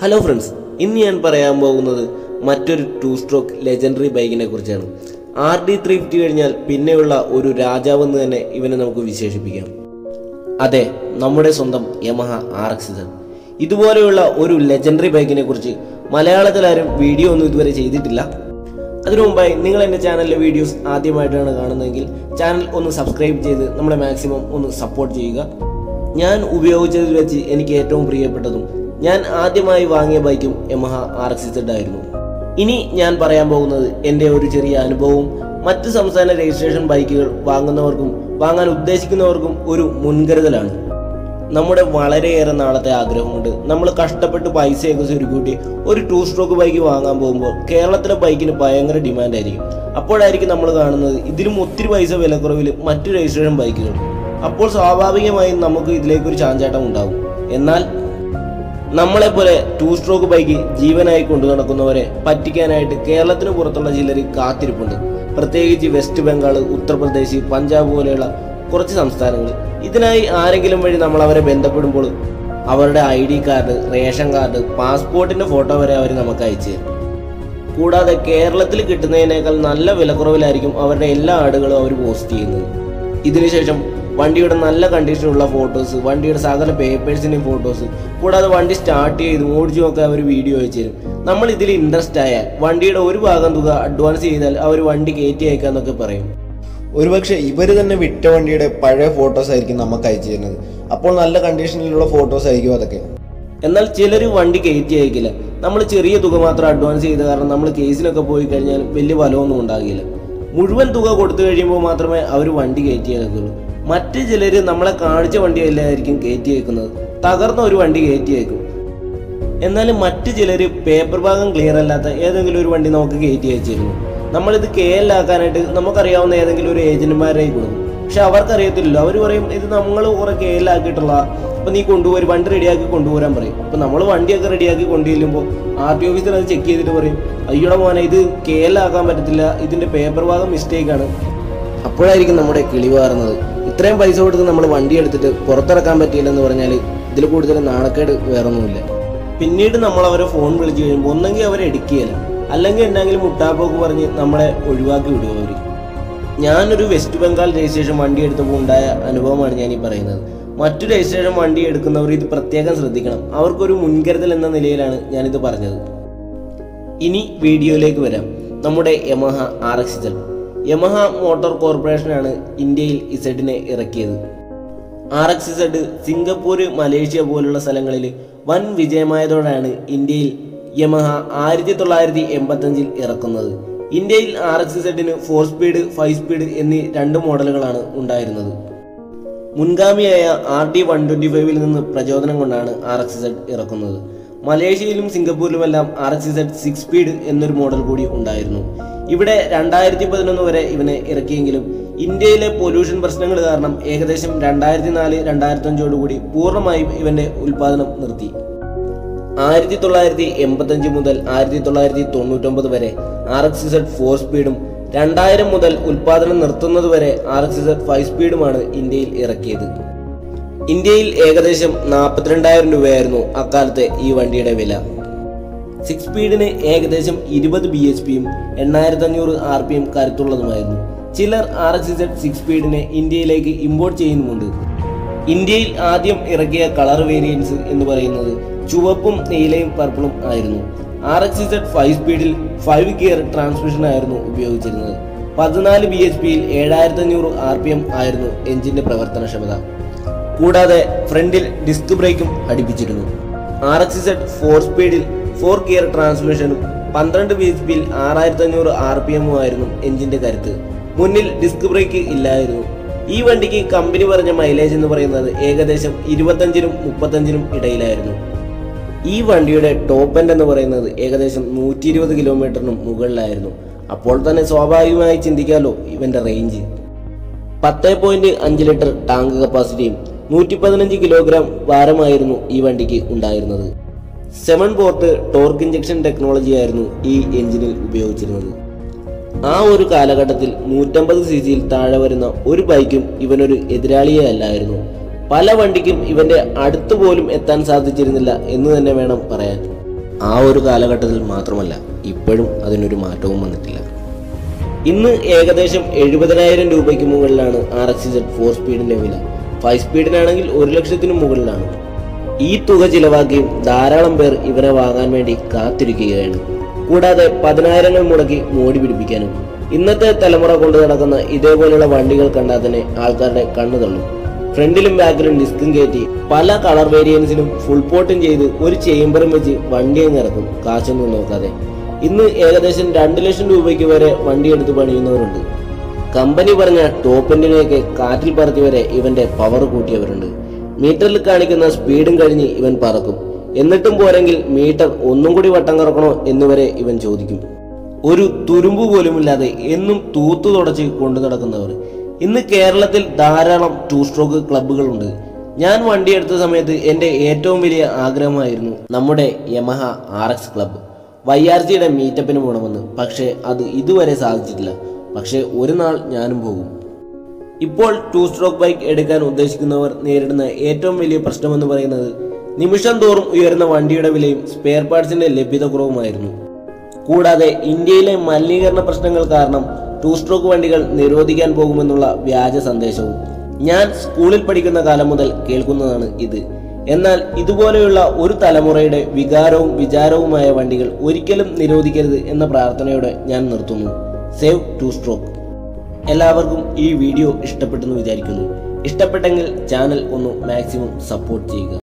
hello friends ഇന്ന് ഞാൻ പറയാൻ പോകുന്നത് മറ്റൊരു ടു സ്ട്രോക്ക് ലെജൻഡറി ബൈക്കിനെ കുറിച്ചാണ് ആർ ഡി ത്രീ ഫിഫ്റ്റി കഴിഞ്ഞാൽ പിന്നെയുള്ള ഒരു രാജാവെന്ന് തന്നെ ഇവനെ നമുക്ക് വിശേഷിപ്പിക്കാം അതെ നമ്മുടെ സ്വന്തം യമഹ ആർ എക്സ് ഇതുപോലെയുള്ള ഒരു ലെജൻഡറി ബൈക്കിനെ കുറിച്ച് മലയാളത്തിൽ ആരും വീഡിയോ ഒന്നും ഇതുവരെ ചെയ്തിട്ടില്ല അതിനു മുമ്പായി നിങ്ങൾ എൻ്റെ ചാനലിലെ വീഡിയോസ് ആദ്യമായിട്ടാണ് കാണുന്നതെങ്കിൽ ചാനൽ ഒന്ന് സബ്സ്ക്രൈബ് ചെയ്ത് നമ്മളെ മാക്സിമം ഒന്ന് സപ്പോർട്ട് ചെയ്യുക ഞാൻ ഉപയോഗിച്ചതിൽ വെച്ച് എനിക്ക് ഏറ്റവും പ്രിയപ്പെട്ടതും ഞാൻ ആദ്യമായി വാങ്ങിയ ബൈക്കും യമഹ ആർ എക്സ് ആയിരുന്നു ഇനി ഞാൻ പറയാൻ പോകുന്നത് എൻ്റെ ഒരു ചെറിയ അനുഭവവും മറ്റ് സംസ്ഥാന രജിസ്ട്രേഷൻ ബൈക്കുകൾ വാങ്ങുന്നവർക്കും വാങ്ങാൻ ഉദ്ദേശിക്കുന്നവർക്കും ഒരു മുൻകരുതലാണ് നമ്മുടെ വളരെയേറെ നാളത്തെ ആഗ്രഹമുണ്ട് നമ്മൾ കഷ്ടപ്പെട്ട് പൈസയൊക്കെ സ്വരുക്കൂട്ടി ഒരു ടൂ സ്ട്രോക്ക് ബൈക്ക് വാങ്ങാൻ പോകുമ്പോൾ കേരളത്തിലെ ബൈക്കിന് ഭയങ്കര ഡിമാൻഡ് ആയിരിക്കും അപ്പോഴായിരിക്കും നമ്മൾ കാണുന്നത് ഇതിലും ഒത്തിരി പൈസ വിലക്കുറവിൽ മറ്റു രജിസ്ട്രേഷൻ ബൈക്കുകൾ അപ്പോൾ സ്വാഭാവികമായും നമുക്ക് ഇതിലേക്കൊരു ചാഞ്ചാട്ടം ഉണ്ടാവും എന്നാൽ നമ്മളെപ്പോലെ ടൂ സ്ട്രോക്ക് ബൈക്ക് ജീവനായി കൊണ്ടു നടക്കുന്നവരെ പറ്റിക്കാനായിട്ട് കേരളത്തിന് പുറത്തുള്ള ചിലർ കാത്തിരിപ്പുണ്ട് പ്രത്യേകിച്ച് വെസ്റ്റ് ബംഗാൾ ഉത്തർപ്രദേശ് പഞ്ചാബ് പോലെയുള്ള കുറച്ച് സംസ്ഥാനങ്ങൾ ഇതിനായി ആരെങ്കിലും വഴി നമ്മൾ അവരെ ബന്ധപ്പെടുമ്പോൾ അവരുടെ I D card ration card പാസ്പോർട്ടിന്റെ ഫോട്ടോ വരെ അവർ നമുക്ക് അയച്ചു തരും കൂടാതെ കേരളത്തിൽ കിട്ടുന്നതിനേക്കാൾ നല്ല വിലക്കുറവിലായിരിക്കും അവരുടെ എല്ലാ ആടുകളും അവർ പോസ്റ്റ് ചെയ്യുന്നത് ഇതിനുശേഷം വണ്ടിയുടെ നല്ല കണ്ടീഷനുള്ള ഫോട്ടോസ് വണ്ടിയുടെ സകല പേപ്പേഴ്സിൻ്റെയും ഫോട്ടോസ് കൂടാതെ വണ്ടി സ്റ്റാർട്ട് ചെയ്ത് ഓടിച്ചു നോക്കാൻ അവർ വീഡിയോ അയച്ചു തരും നമ്മൾ ഇതിൽ ഇൻട്രസ്റ്റ് ആയാൽ വണ്ടിയുടെ ഒരു ഭാഗം തുക അഡ്വാൻസ് ചെയ്താൽ അവർ വണ്ടി കയറ്റി അയക്കാന്നൊക്കെ പറയും ഒരുപക്ഷെ ഇവർ തന്നെ വിറ്റ വണ്ടിയുടെ പഴയ ഫോട്ടോസ് ആയിരിക്കും നമുക്ക് അയച്ചു തരുന്നത് അപ്പോൾ നല്ല കണ്ടീഷനിലുള്ള ഫോട്ടോസ് ആയിരിക്കും അതൊക്കെ എന്നാൽ ചിലർ വണ്ടി കയറ്റി അയക്കില്ല നമ്മൾ ചെറിയ തുക മാത്രം അഡ്വാൻസ് ചെയ്ത കാരണം നമ്മൾ കേസിലൊക്കെ പോയി കഴിഞ്ഞാൽ വലിയ ഫലമൊന്നും ഉണ്ടാകില്ല മുഴുവൻ തുക കൊടുത്തു കഴിയുമ്പോൾ മാത്രമേ അവർ വണ്ടി കയറ്റി അയക്കുള്ളൂ മറ്റ് ചിലർ നമ്മളെ കാണിച്ച വണ്ടി അല്ലായിരിക്കും കയറ്റി അയക്കുന്നത് തകർന്ന ഒരു വണ്ടി കയറ്റി അയക്കും എന്നാലും മറ്റു ചിലർ പേപ്പർ ഭാഗം ക്ലിയർ അല്ലാത്ത ഏതെങ്കിലും ഒരു വണ്ടി നമുക്ക് കയറ്റി അയച്ചിരുന്നു നമ്മളിത് കെ എൽ ആക്കാനായിട്ട് നമുക്കറിയാവുന്ന ഏതെങ്കിലും ഒരു ഏജന്റുമാരെ കൊടുക്കും പക്ഷെ അവർക്കറിയത്തില്ലല്ലോ അവർ പറയും ഇത് നമ്മൾ കുറെ കെ എൽ ആക്കിയിട്ടുള്ള അപ്പൊ നീ കൊണ്ടുപോയി വണ്ടി റെഡിയാക്കി കൊണ്ടുപോരാൻ പറയും അപ്പൊ നമ്മൾ വണ്ടിയൊക്കെ റെഡിയാക്കി കൊണ്ടുചെല്ലുമ്പോൾ ആർ ടി ഓഫീസർ അത് ചെക്ക് ചെയ്തിട്ട് പറയും അയ്യോടെ മോനെ ഇത് കെ എൽ ആക്കാൻ പറ്റത്തില്ല ഇതിന്റെ പേപ്പർ ഭാഗം മിസ്റ്റേക്ക് ആണ് അപ്പോഴായിരിക്കും നമ്മുടെ കിളി വാറുന്നത് ഇത്രയും പൈസ കൊടുത്ത് നമ്മൾ വണ്ടി എടുത്തിട്ട് പുറത്തിറക്കാൻ പറ്റിയില്ലെന്ന് പറഞ്ഞാൽ ഇതിൽ കൂടുതൽ നാണക്കേട് വേറൊന്നുമില്ല പിന്നീട് നമ്മൾ അവരെ ഫോൺ വിളിച്ചു കഴിയുമ്പോൾ ഒന്നെങ്കിൽ അവരെ എടുക്കുകയില്ല അല്ലെങ്കിൽ എന്തെങ്കിലും മുട്ടാപ്പൊക്കെ പറഞ്ഞ് നമ്മളെ ഒഴിവാക്കി വിടുക അവർ ഞാനൊരു വെസ്റ്റ് ബംഗാൾ രജിസ്ട്രേഷൻ വണ്ടി എടുത്തപ്പോൾ ഉണ്ടായ അനുഭവമാണ് ഞാൻ ഈ പറയുന്നത് മറ്റു രജിസ്ട്രേഷൻ വണ്ടി എടുക്കുന്നവർ ഇത് പ്രത്യേകം ശ്രദ്ധിക്കണം അവർക്കൊരു മുൻകരുതൽ എന്ന നിലയിലാണ് ഞാനിത് പറഞ്ഞത് ഇനി വീഡിയോയിലേക്ക് വരാം നമ്മുടെ Yamaha R X Yamaha motor കോർപ്പറേഷനാണ് ഇന്ത്യയിൽ ഇസഡിനെ ഇറക്കിയത് R X Z Singapore Malaysia പോലുള്ള സ്ഥലങ്ങളിൽ വൻ വിജയമായതോടെയാണ് ഇന്ത്യയിൽ യമഹ ആയിരത്തി തൊള്ളായിരത്തി എൺപത്തഞ്ചിൽ ഇറക്കുന്നത് ഇന്ത്യയിൽ ആർ എക്സ് ഇസഡിന് ഫോർ സ്പീഡ് ഫൈവ് സ്പീഡ് എന്നീ രണ്ട് മോഡലുകളാണ് ഉണ്ടായിരുന്നത് മുൻഗാമിയായ ആർ ഡി വൺ ട്വന്റി ഫൈവിൽ നിന്ന് പ്രചോദനം കൊണ്ടാണ് ആർ എക്സ് ഇസഡ് ഇറക്കുന്നത് മലേഷ്യയിലും സിംഗപ്പൂരിലുമെല്ലാം R X Z six speed എന്നൊരു മോഡൽ കൂടി ഉണ്ടായിരുന്നു ഇവിടെ രണ്ടായിരത്തി പതിനൊന്ന് വരെ ഇവനെ ഇറക്കിയെങ്കിലും ഇന്ത്യയിലെ പൊല്യൂഷൻ പ്രശ്നങ്ങൾ കാരണം ഏകദേശം രണ്ടായിരത്തി നാല് രണ്ടായിരത്തി അഞ്ചോടുകൂടി പൂർണ്ണമായും ഇവന്റെ ഉൽപാദനം നിർത്തി ആയിരത്തി തൊള്ളായിരത്തി എൺപത്തഞ്ച് മുതൽ ആയിരത്തി തൊള്ളായിരത്തി തൊണ്ണൂറ്റൊമ്പത് വരെ ആർ എക്സ് ഇസഡ് ഫോർ സ്പീഡും രണ്ടായിരം മുതൽ ഉൽപാദനം നിർത്തുന്നത് വരെ ആർ എക്സ് ഇസഡ് ഫൈവ് സ്പീഡുമാണ് ഇന്ത്യയിൽ ഇറക്കിയത് ഇന്ത്യയിൽ ഏകദേശം നാൽപ്പത്തിരണ്ടായിരം രൂപയായിരുന്നു അക്കാലത്തെ ഈ വണ്ടിയുടെ വില സിക്സ് സ്പീഡിന് ഏകദേശം ഇരുപത് ബി എച്ച് പിയും എണ്ണായിരത്തി അഞ്ഞൂറ് ആർ പി എം കരുത്തുള്ളതുമായിരുന്നു ചിലർ ആർ എക്സ് ഇസഡ് സിക്സ് സ്പീഡിനെ ഇന്ത്യയിലേക്ക് ഇമ്പോർട്ട് ചെയ്യുന്നുമുണ്ട് ഇന്ത്യയിൽ ആദ്യം ഇറക്കിയ കളർ വേരിയൻസ് എന്ന് പറയുന്നത് ചുവപ്പും നീലയും പർപ്പിളും ആയിരുന്നു ആർ എക്സ് ഇസഡ് ഫൈവ് സ്പീഡിൽ ഫൈവ് ഗിയർ ട്രാൻസ്മിഷൻ ആയിരുന്നു ഉപയോഗിച്ചിരുന്നത് പതിനാല് ബി എച്ച് പിയിൽ ഏഴായിരത്തി അഞ്ഞൂറ് ആർ പി എം ആയിരുന്നു എഞ്ചിന്റെ പ്രവർത്തനക്ഷമത കൂടാതെ ഫ്രണ്ടിൽ ഡിസ്ക് ബ്രേക്കും ഘടിപ്പിച്ചിരുന്നു ആർ എക്സ് ഇസഡ് ഫോർ സ്പീഡിൽ ഫോർ ഗിയർ ട്രാൻസ്മിഷനും പന്ത്രണ്ട് ബി എച്ച് പിയിൽ ആറായിരത്തി അഞ്ഞൂറ് ആർ പി എമ്മും ആയിരുന്നു എഞ്ചിന്റെ കരുത്ത് മുന്നിൽ ഡിസ്ക് ബ്രേക്ക് ഇല്ലായിരുന്നു ഈ വണ്ടിക്ക് കമ്പനി പറഞ്ഞ മൈലേജ് എന്ന് പറയുന്നത് ഏകദേശം ഇരുപത്തഞ്ചിനും മുപ്പത്തഞ്ചിനും ഇടയിലായിരുന്നു ഈ വണ്ടിയുടെ ടോപ്പ് എൻഡ് എന്ന് പറയുന്നത് ഏകദേശം നൂറ്റി ഇരുപത് കിലോമീറ്ററിനും മുകളിലായിരുന്നു അപ്പോൾ തന്നെ സ്വാഭാവികമായി ചിന്തിക്കാമല്ലോ ഇവന്റെ റേഞ്ച് പത്ത് പോയിന്റ് അഞ്ച് ലിറ്റർ ടാങ്ക് കപ്പാസിറ്റിയും നൂറ്റി പതിനഞ്ച് കിലോഗ്രാം ഭാരമായിരുന്നു ഈ വണ്ടിക്ക് ഉണ്ടായിരുന്നത് seven port torque injection technology ആയിരുന്നു ഈ എഞ്ചിനിൽ ഉപയോഗിച്ചിരുന്നത് ആ ഒരു കാലഘട്ടത്തിൽ നൂറ്റമ്പത് സി സിയിൽ താഴെ വരുന്ന ഒരു ബൈക്കും ഇവനൊരു എതിരാളിയേ അല്ലായിരുന്നു പല വണ്ടിക്കും ഇവന്റെ അടുത്ത് പോലും എത്താൻ സാധിച്ചിരുന്നില്ല എന്ന് തന്നെ വേണം പറയാൻ ആ ഒരു കാലഘട്ടത്തിൽ മാത്രമല്ല ഇപ്പോഴും അതിനൊരു മാറ്റവും വന്നിട്ടില്ല ഇന്ന് ഏകദേശം എഴുപതിനായിരം രൂപയ്ക്ക് മുകളിലാണ് ആർ എക്സ് സെഡ് ഫോർ സ്പീഡിന്റെ വില ഫൈവ് സ്പീഡിനാണെങ്കിൽ ഒരു ലക്ഷത്തിന് മുകളിലാണ് ഈ തുക ചിലവാക്കിയും ധാരാളം പേർ ഇവരെ വാങ്ങാൻ വേണ്ടി കാത്തിരിക്കുകയാണ് കൂടാതെ പതിനായിരങ്ങൾ മുടക്കി മോടി പിടിപ്പിക്കാനും ഇന്നത്തെ തലമുറ കൊണ്ടു നടക്കുന്ന ഇതേപോലെയുള്ള വണ്ടികൾ കണ്ടാൽ തന്നെ ആൾക്കാരുടെ കണ്ണു തള്ളും ഫ്രണ്ടിലും ബാക്കിലും ഡിസ്കും കയറ്റി പല കളർ വേരിയൻസിലും ഫുൾ പോട്ടും ചെയ്ത് ഒരു ചേമ്പറും വെച്ച് വണ്ടി അങ്ങ് ഇറക്കും കാശൊന്നും നോക്കാതെ ഇന്ന് ഏകദേശം രണ്ട് ലക്ഷം രൂപയ്ക്ക് വരെ വണ്ടി എടുത്ത് പണിയുന്നവരുണ്ട് കമ്പനി പറഞ്ഞ ടോപ്പ് എൻഡിനെയൊക്കെ കാറ്റിൽ പറത്തി വരെ ഇവന്റെ പവർ കൂട്ടിയവരുണ്ട് മീറ്ററിൽ കാണിക്കുന്ന സ്പീഡും കഴിഞ്ഞ് ഇവൻ പറക്കും എന്നിട്ടും പോരെങ്കിൽ മീറ്റർ ഒന്നും കൂടി വട്ടം കറക്കണോ എന്നുവരെ ഇവൻ ചോദിക്കും ഒരു തുരുമ്പ് പോലുമില്ലാതെ എന്നും തൂത്തു തുടച്ച് കൊണ്ടു നടക്കുന്നവർ ഇന്ന് കേരളത്തിൽ ധാരാളം ടൂ സ്ട്രോക്ക് ക്ലബ്ബുകളുണ്ട് ഞാൻ വണ്ടി എടുത്ത സമയത്ത് എൻ്റെ ഏറ്റവും വലിയ ആഗ്രഹമായിരുന്നു നമ്മുടെ Yamaha R X club Y R ജിയുടെ മീറ്റപ്പിന് പോകണമെന്ന് പക്ഷേ അത് ഇതുവരെ സാധിച്ചിട്ടില്ല പക്ഷേ ഒരു നാൾ ഞാനും പോകും ഇപ്പോൾ ടൂ സ്ട്രോക്ക് ബൈക്ക് എടുക്കാൻ ഉദ്ദേശിക്കുന്നവർ നേരിടുന്ന ഏറ്റവും വലിയ പ്രശ്നമെന്ന് പറയുന്നത് നിമിഷം തോറും ഉയരുന്ന വണ്ടിയുടെ വിലയും സ്പെയർ പാർട്സിന്റെ ലഭ്യത കുറവുമായിരുന്നു കൂടാതെ ഇന്ത്യയിലെ മലിനീകരണ പ്രശ്നങ്ങൾ കാരണം ടൂ സ്ട്രോക്ക് വണ്ടികൾ നിരോധിക്കാൻ പോകുമെന്നുള്ള വ്യാജ സന്ദേശവും ഞാൻ സ്കൂളിൽ പഠിക്കുന്ന കാലം മുതൽ കേൾക്കുന്നതാണ് ഇത് എന്നാൽ ഇതുപോലെയുള്ള ഒരു തലമുറയുടെ വികാരവും വിചാരവുമായ വണ്ടികൾ ഒരിക്കലും നിരോധിക്കരുത് എന്ന പ്രാർത്ഥനയോടെ ഞാൻ നിർത്തുന്നു സേവ് ടു സ്ട്രോക്ക് എല്ലാവർക്കും ഈ വീഡിയോ ഇഷ്ടപ്പെട്ടെന്ന് വിചാരിക്കുന്നു ഇഷ്ടപ്പെട്ടെങ്കിൽ ചാനൽ ഒന്ന് മാക്സിമം സപ്പോർട്ട് ചെയ്യുക